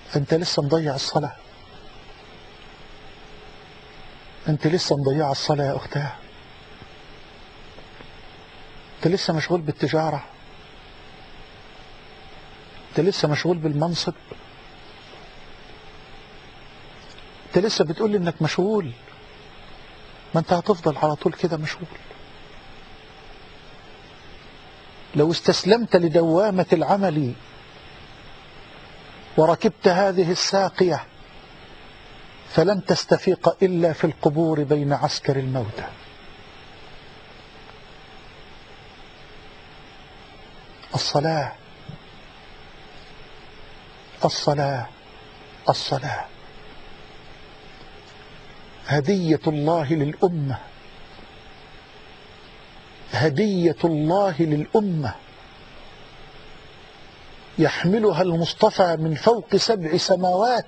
أنت لسه مضيع الصلاة أنت لسه مضيع الصلاة يا أختها أنت لسه مشغول بالتجارة أنت لسه مشغول بالمنصب أنت لسه بتقول لي إنك مشغول ما أنت هتفضل على طول كده مشغول لو استسلمت لدوامة العمل وركبت هذه الساقية فلن تستفيق إلا في القبور بين عسكر الموتى الصلاة الصلاة الصلاة هدية الله للأمة هدية الله للأمة يحملها المصطفى من فوق سبع سماوات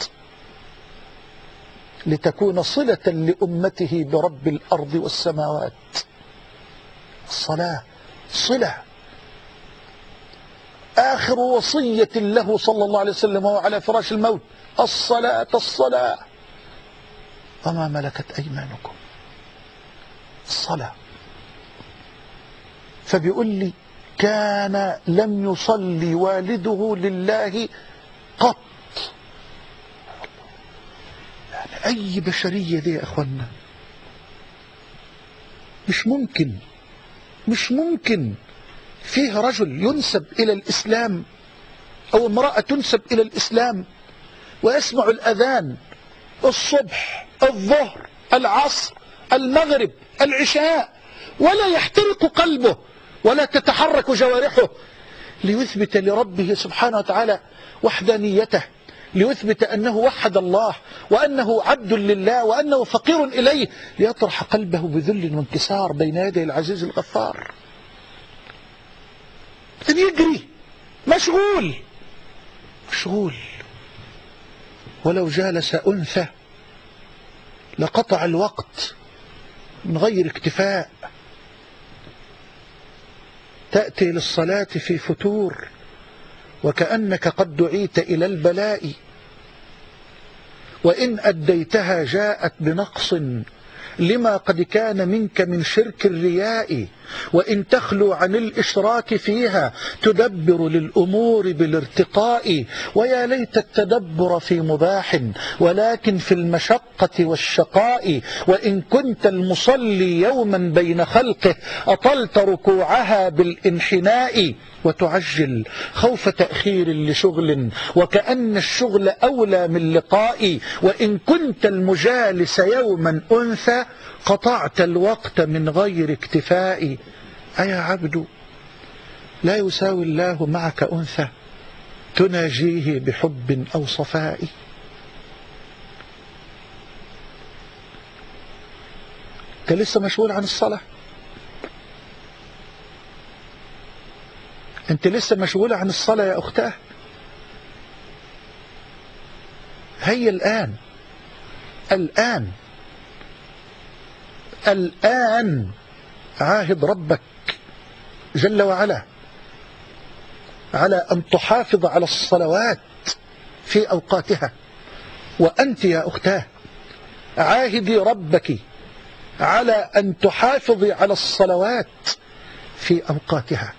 لتكون صلة لأمته برب الأرض والسماوات الصلاة صلة آخر وصية له صلى الله عليه وسلم وهو على فراش الموت الصلاة الصلاة وما ملكت أيمانكم الصلاة فبيقول لي كان لم يصلي والده لله قط يعني أي بشرية دي يا أخوانا مش ممكن مش ممكن فيه رجل ينسب إلى الإسلام أو امرأة تنسب إلى الإسلام ويسمع الأذان الصبح الظهر العصر المغرب العشاء ولا يحترق قلبه ولا تتحرك جوارحه ليثبت لربه سبحانه وتعالى وحدانيته ليثبت أنه وحد الله وأنه عبد لله وأنه فقير إليه ليطرح قلبه بذل وانكسار بين يدي العزيز الغفار يجري مشغول مشغول ولو جالس أنثى لقطع الوقت من غير اكتفاء تأتي للصلاة في فتور وكأنك قد دعيت إلى البلاء وإن أديتها جاءت بنقص لما قد كان منك من شرك الرياء وإن تخلو عن الإشراك فيها تدبر للأمور بالارتقاء ويا ليت التدبر في مباح ولكن في المشقة والشقاء وإن كنت المصلي يوما بين خلقه أطلت ركوعها بالانحناء وتعجل خوف تأخير لشغل وكأن الشغل أولى من لقائي وإن كنت المجالس يوما أنثى قطعت الوقت من غير اكتفاء أيا عبد لا يساوي الله معك أنثى تناجيه بحب أو صفاء أنت لسه مشغول عن الصلاة أنت لسه مشغولة عن الصلاة يا أختاه هي الآن الآن الآن عاهد ربك جل وعلا على أن تحافظ على الصلوات في أوقاتها وأنت يا أختاه عاهدي ربك على أن تحافظي على الصلوات في أوقاتها